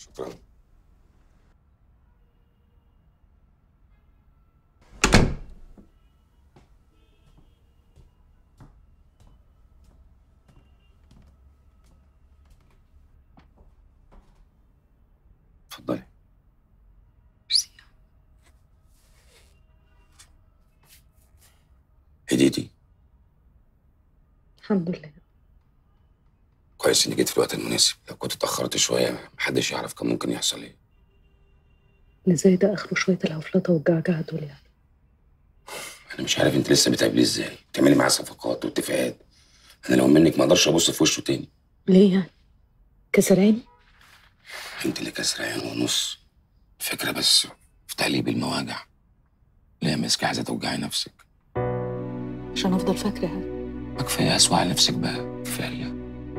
شكرا اتفضلي هديتي الحمد لله كويس اني جيت في الوقت المناسب لو كنت اتاخرت شويه محدش يعرف كان ممكن يحصل ايه اللي زي ده اخره شويه الهفلطه والجعجعه دول يعني انا مش عارف انت لسه بتقابليه ازاي بتعملي معاه صفقات واتفاقات انا لو منك ما اقدرش ابص في وشه تاني ليه يعني كسر عيني انت اللي كسر عين ونص فكره بس في تقليب المواجع ليه يا مسكي عايزه توجعي نفسك عشان افضل فاكره ما كفايه اسوء على نفسك بقى كفايه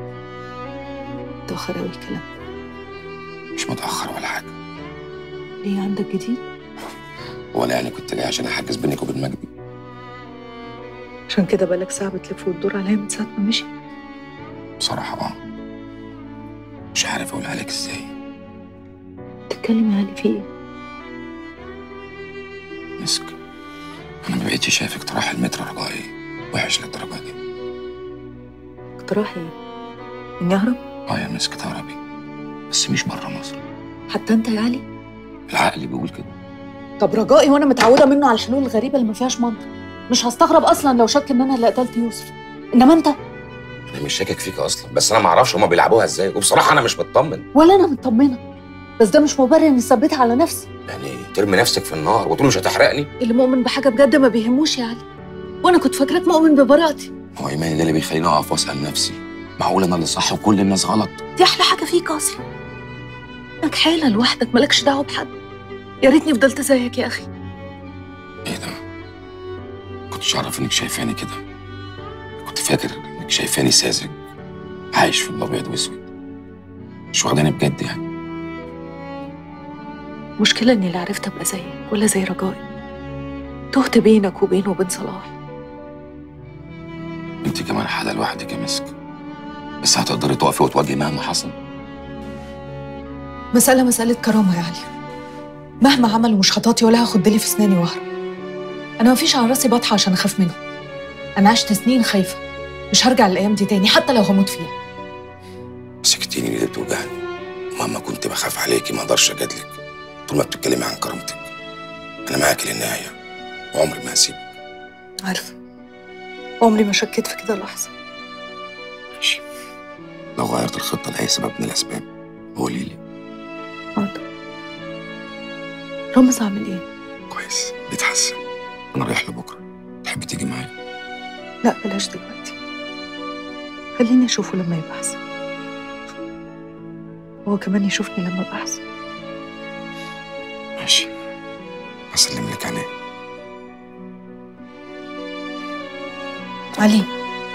متاخر قوي الكلام مش متاخر ولا حاجه ليه عندك جديد ولا يعني كنت جاي عشان احجز بينك وبين مجدي عشان كده بقالك ساعه بتلف وتدور عليا من ساعه ما مشي بصراحه اه مش عارف اقولها لك ازاي تتكلم يعني في ايه مسك انا ما بقتش شايف اقتراح المتر رجائي وحش للدرجه دي اقتراحي ايه اني اهرب اه يا مسك تهربي بس مش بره مصر حتى انت يا علي العقل بيقول كده طب رجائي وانا متعوده منه على الحلول الغريبه اللي ما فيهاش منطق مش هستغرب اصلا لو شك ان انا اللي قتلت يوسف انما انت انا مش شاكك فيك اصلا بس انا ما اعرفش هما بيلعبوها ازاي وبصراحه انا مش مطمن ولا انا مطمنه بس ده مش مبرر اني اثبتها على نفسي يعني ترمي نفسك في النار وتقول مش هتحرقني اللي مؤمن بحاجه بجد ما بيهموش يا علي وانا كنت فاكراك مؤمن ببراءتي هو ايماني ده اللي بيخليني اقف واسال نفسي معقول انا اللي صح وكل الناس غلط دي احلى حاجه فيك اصلا انك حاله لوحدك مالكش دعوه بحد يا ريتني فضلت زيك يا اخي ايه ده كنتش اعرف انك شايفاني كده كنت فاكر انك شايفاني ساذج عايش في الابيض واسود مش واخداني بجد يعني المشكله اني لا عرفت ابقى زيك ولا زي رجائي تهت بينك وبينه وبين صلاح انت كمان حاله لوحدك يا مسك بس هتقدري تقفي وتواجهي مهما حصل مسألة مسألة كرامة يا علي مهما عملوا مش خطاتي ولا هاخد بالي في اسناني واهرب أنا مفيش على راسي بطحة عشان أخاف منهم أنا عشت سنين خايفة مش هرجع الأيام دي تاني حتى لو هموت فيها مسكتيني اللي بتوجعني ومهما كنت بخاف عليكي ما اقدرش اجادلك طول ما بتتكلمي عن كرامتك انا معاكي للنهايه وعمري ما هسيبك عارفة عمري ما شكيت في كده لحظة ماشي لو غيرت الخطه لاي سبب من الاسباب قولي لي حاضر رامز أعمل إيه؟ كويس بيتحسن انا رايح لبكره تحبي تيجي معايا لا بلاش دلوقتي خليني أشوفه لما يبقى أحسن هو كمان يشوفني لما أبقى أحسن ماشي اسلم لك عليه علي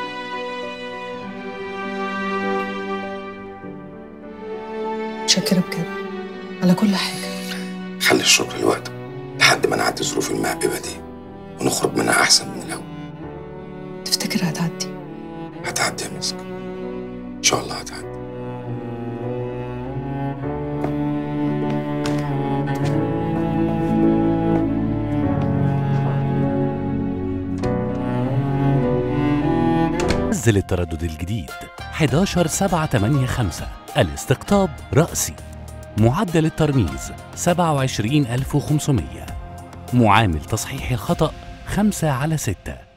متشكرة بجد على كل حاجة خلي الشكر لوقته لحد ما نعدي الظروف المهببه دي ونخرج منها احسن من الاول تفتكر هتعدي هتعدي يا مسك ان شاء الله هتعدي نزل التردد الجديد 11785 الاستقطاب رأسي معدل الترميز 27500 معامل تصحيح الخطأ 5 على 6